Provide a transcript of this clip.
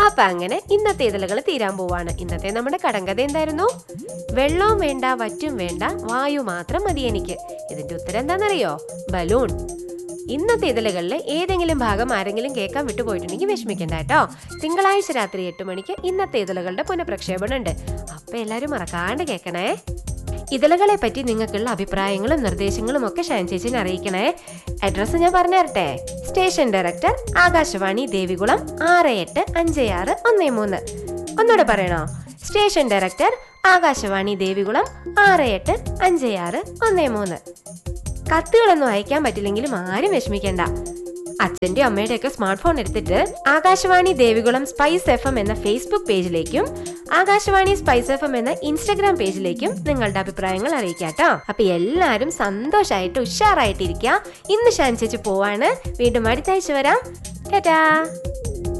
അപ്പൊ അങ്ങനെ ഇന്നത്തെ ഇതളുകൾ തീരാൻ പോവാണ് ഇന്നത്തെ നമ്മുടെ കടങ്കഥ എന്തായിരുന്നു വെള്ളവും വേണ്ട വറ്റും വേണ്ട വായു മാത്രം മതി എനിക്ക് ഇതിന്റെ ഉത്തരം എന്താണെന്നറിയോ ബലൂൺ ഇന്നത്തെ ഇതളുകളിൽ ഏതെങ്കിലും ഭാഗം ആരെങ്കിലും കേൾക്കാൻ വിട്ടുപോയിട്ടുണ്ടെങ്കിൽ വിഷമിക്കണ്ട കേട്ടോ തിങ്കളാഴ്ച രാത്രി എട്ട് മണിക്ക് ഇന്നത്തെ ഇതളുകളുടെ പുനഃപ്രക്ഷേപണം ഉണ്ട് അപ്പൊ എല്ലാരും മറക്കാണ്ട് കേൾക്കണേ ഇതളുകളെ പറ്റി നിങ്ങൾക്കുള്ള അഭിപ്രായങ്ങളും നിർദ്ദേശങ്ങളും ഒക്കെ ഷാൻ ചേച്ചിനെ അറിയിക്കണേ അഡ്രസ്സ് ഞാൻ പറഞ്ഞു തരട്ടെ സ്റ്റേഷൻ ഡയറക്ടർ ആകാശവാണി ദേവികുളം ആറ് എട്ട് അഞ്ച് ആറ് ഒന്ന് മൂന്ന് ഒന്നുകൂടെ പറയണോ സ്റ്റേഷൻ ഡയറക്ടർ ആകാശവാണി ദേവികുളം ആറ് എട്ട് അഞ്ച് ആറ് ഒന്ന് മൂന്ന് കത്തുകളൊന്നും അയക്കാൻ പറ്റില്ലെങ്കിലും ആരും വിഷമിക്കണ്ട അച്ഛന്റെ അമ്മയുടെ ഒക്കെ സ്മാർട്ട് ഫോൺ എടുത്തിട്ട് Akashvani Devikulam spice F M എന്ന ഫേസ്ബുക്ക് പേജിലേക്കും ആകാശവാണി സ്പൈസ് എഫ് എം എന്ന ഇൻസ്റ്റഗ്രാം പേജിലേക്കും നിങ്ങളുടെ അഭിപ്രായങ്ങൾ അറിയിക്കാട്ടോ അപ്പൊ എല്ലാരും സന്തോഷായിട്ട് ഉഷാറായിട്ടിരിക്കുക ഇന്ന് ഷാൻ ചേച്ചി പോവാണ് വീണ്ടും അടുത്താഴ്ച വരാം ടാറ്റാ